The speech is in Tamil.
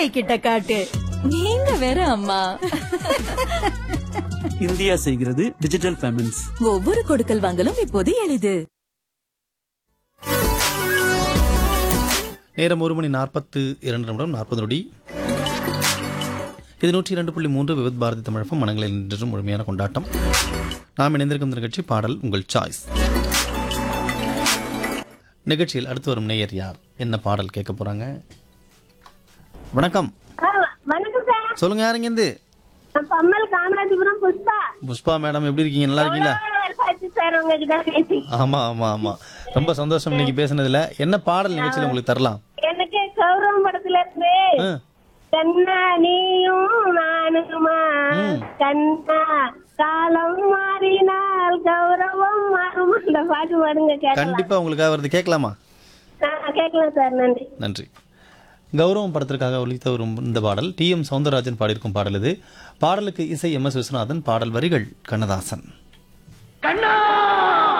ஆர்பிஐ கிட்ட காட்டு நீங்க வேற அம்மா இந்தியா செய்கிறது டிஜிட்டல் பேமெண்ட்ஸ் ஒவ்வொரு கொடுக்கல் வாங்கலும் இப்போது எளிது நேரம் ஒரு மணி நாற்பத்து இரண்டு நிமிடம் நாற்பது நொடி இது நூற்றி இரண்டு புள்ளி மூன்று விவித் பாரதி தமிழகம் மனங்களில் நின்றும் முழுமையான கொண்டாட்டம் நாம் இணைந்திருக்கும் இந்த நிகழ்ச்சி பாடல் உங்கள் சாய்ஸ் நிகழ்ச்சியில் அடுத்து வரும் நேயர் யார் என்ன பாடல் கேட்க போறாங்க வணக்கம் வணக்கம் சார் சொல்லுங்க யாருங்க நான் பம்மல் காமராஜபுரம் புஷ்பா புஷ்பா மேடம் எப்படி இருக்கீங்க நல்லா இருக்கீங்களா ஆச்சு சார் உங்ககிட்ட பேசி ஆமா ஆமா ஆமா ரொம்ப சந்தோஷம் இன்னைக்கு பேசுனதுல என்ன பாடல் நிகழ்ச்சியில் உங்களுக்கு தரலாம் எனக்கு கௌரவம் படத்துல இருந்து ஆ, கண்ணா நீயும் நானுமா கண்ணா காலம் மாறினால் கௌரவம் மாறும் அந்த பாட்டு பாடுங்க கேட்கலாம் கண்டிப்பா உங்களுக்காக வருது கேட்கலாமா ஆ, கேட்கலாம் சார் நன்றி நன்றி கௌரவம் படத்திற்காக ஒலித்த வரும் இந்த பாடல் டி எம் சவுந்தரராஜன் பாடியிருக்கும் பாடல் இது பாடலுக்கு இசை எம் எஸ் விஸ்வநாதன் பாடல் வரிகள் கண்ணதாசன் கண்ணா